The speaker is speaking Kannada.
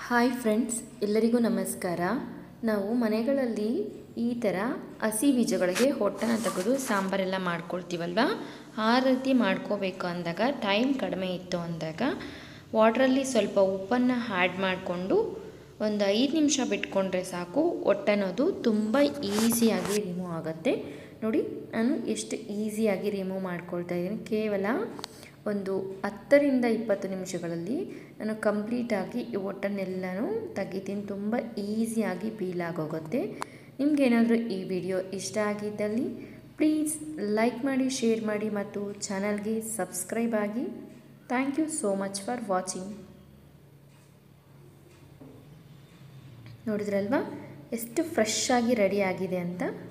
ಹಾಯ್ ಫ್ರೆಂಡ್ಸ್ ಎಲ್ಲರಿಗೂ ನಮಸ್ಕಾರ ನಾವು ಮನೆಗಳಲ್ಲಿ ಈ ಥರ ಹಸಿ ಬೀಜಗಳಿಗೆ ಹೊಟ್ಟೆನ ತೆಗೆದು ಸಾಂಬಾರೆಲ್ಲ ಮಾಡ್ಕೊಳ್ತೀವಲ್ವ ಆ ರೀತಿ ಮಾಡ್ಕೋಬೇಕು ಅಂದಾಗ ಟೈಮ್ ಕಡಿಮೆ ಇತ್ತು ಅಂದಾಗ ವಾಟ್ರಲ್ಲಿ ಸ್ವಲ್ಪ ಉಪ್ಪನ್ನು ಆ್ಯಡ್ ಮಾಡಿಕೊಂಡು ಒಂದು ಐದು ನಿಮಿಷ ಬಿಟ್ಕೊಂಡ್ರೆ ಸಾಕು ಹೊಟ್ಟೆನೋದು ತುಂಬ ಈಸಿಯಾಗಿ ರಿಮೂವ್ ಆಗುತ್ತೆ ನೋಡಿ ನಾನು ಎಷ್ಟು ಈಸಿಯಾಗಿ ರಿಮೂವ್ ಮಾಡ್ಕೊಳ್ತಾ ಇದ್ದೀನಿ ಕೇವಲ ಒಂದು ಹತ್ತರಿಂದ ಇಪ್ಪತ್ತು ನಿಮಿಷಗಳಲ್ಲಿ ನಾನು ಕಂಪ್ಲೀಟಾಗಿ ಈ ಹೊಟ್ಟನ್ನೆಲ್ಲನೂ ತೆಗಿತೀನಿ ತುಂಬ ಈಸಿಯಾಗಿ ಪೀಲ್ ಆಗೋಗುತ್ತೆ ನಿಮಗೇನಾದರೂ ಈ ವಿಡಿಯೋ ಇಷ್ಟ ಆಗಿದ್ದಲ್ಲಿ ಪ್ಲೀಸ್ ಲೈಕ್ ಮಾಡಿ ಶೇರ್ ಮಾಡಿ ಮತ್ತು ಚಾನಲ್ಗೆ ಸಬ್ಸ್ಕ್ರೈಬ್ ಆಗಿ thank you so much for watching ನೋಡಿದ್ರಲ್ವಾ ಎಷ್ಟು ಫ್ರೆಶ್ ಆಗಿ ರೆಡಿ ಆಗಿದೆ ಅಂತ